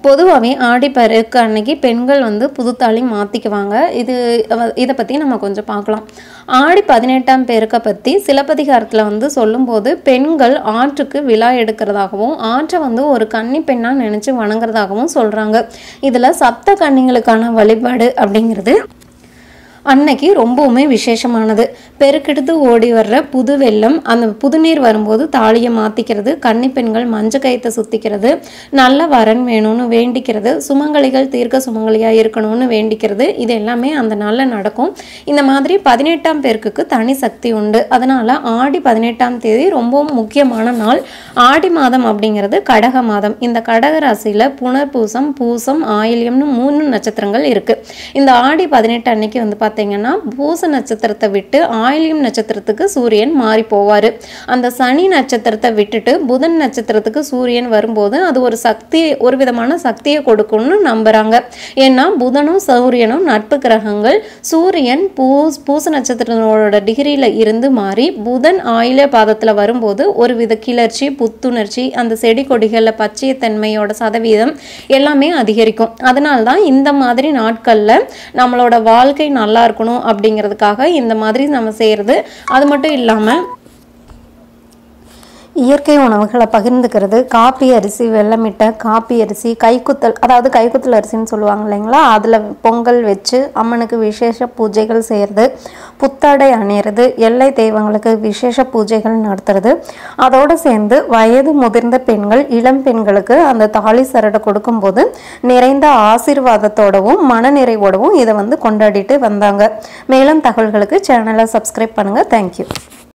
பொதுவாகவே ஆடிப்பெருக்கு அன்னைக்கு பெண்கள் வந்து புதுத்தாலி மாற்றிக்குவாங்க இது அவ- இதை பற்றி நம்ம கொஞ்சம் பார்க்கலாம் ஆடி பதினெட்டாம் பெருக்கை பற்றி சிலப்பதிகாரத்தில் வந்து சொல்லும்போது பெண்கள் ஆற்றுக்கு விழா எடுக்கிறதாகவும் ஆற்றை வந்து ஒரு கன்னி பெண்ணாக நினச்சி வணங்குறதாகவும் சொல்கிறாங்க இதில் சப்த கன்னிகளுக்கான வழிபாடு அப்படிங்கிறது அன்னைக்கு ரொம்பவுமே விசேஷமானது பெருக்கெடுத்து ஓடி வர்ற புது வெள்ளம் அந்த புதுநீர் வரும்போது தாலியை மாற்றிக்கிறது கன்னி பெண்கள் மஞ்ச கயத்தை சுத்திக்கிறது நல்ல வரன் வேணும்னு வேண்டிக்கிறது சுமங்கலிகள் தீர்க்க சுமங்கலியாக இருக்கணும்னு வேண்டிக்கிறது இது எல்லாமே அந்த நாளில் நடக்கும் இந்த மாதிரி பதினெட்டாம் பேருக்குக்கு தனி சக்தி உண்டு அதனால ஆடி பதினெட்டாம் தேதி ரொம்பவும் முக்கியமான நாள் ஆடி மாதம் அப்படிங்கிறது கடக மாதம் இந்த கடக ராசியில் புனர்பூசம் பூசம் ஆயில்யம்னு மூணு நட்சத்திரங்கள் இருக்கு இந்த ஆடி பதினெட்டு அன்னைக்கு வந்து பார்த்தீங்கன்னா பூச நட்சத்திரத்தை விட்டு ஆயில்யம் நட்சத்திரத்துக்கு சூரியன் மாறி போவார் அந்த சனி நட்சத்திரத்தை விட்டுட்டு புதன் நட்சத்திரத்துக்கு சூரியன் வரும்போது அது ஒரு சக்தி ஒரு விதமான சக்தியை கொடுக்கும்னு நம்புறாங்க ஏன்னா புதனும் சூரியனும் நட்பு கிரகங்கள் சூரியன் பூஸ் பூச நட்சத்திரத்தோட டிகிரியில் இருந்து மாறி புதன் ஆயில பாதத்தில் வரும்போது ஒரு வித கிளர்ச்சி புத்துணர்ச்சி அந்த செடி கொடிகளில் பச்சையத்தன்மையோட சதவீதம் எல்லாமே அதிகரிக்கும் அதனால தான் இந்த மாதிரி நாட்களில் நம்மளோட வாழ்க்கை நல்லா இருக்கணும் அப்படிங்கிறதுக்காக இந்த மாதிரி நம்ம செய்கிறது அது மட்டும் இல்லாமல் இயற்கை உணவுகளை பகிர்ந்துக்கிறது காப்பி அரிசி வெள்ளமிட்டை காப்பி அரிசி கைக்குத்தல் அதாவது கைக்குத்தல் அரிசின்னு சொல்லுவாங்க இல்லைங்களா அதில் பொங்கல் வச்சு அம்மனுக்கு விசேஷ பூஜைகள் செய்கிறது புத்தாடை அணியிறது எல்லை தெய்வங்களுக்கு விசேஷ பூஜைகள் நடத்துறது அதோடு சேர்ந்து வயது முதிர்ந்த பெண்கள் இளம் பெண்களுக்கு அந்த தாலி சரடை கொடுக்கும்போது நிறைந்த ஆசீர்வாதத்தோடவும் மனநிறைவோடவும் இதை வந்து கொண்டாடிட்டு வந்தாங்க மேலும் தகவல்களுக்கு சேனலை சப்ஸ்கிரைப் பண்ணுங்கள் தேங்க்யூ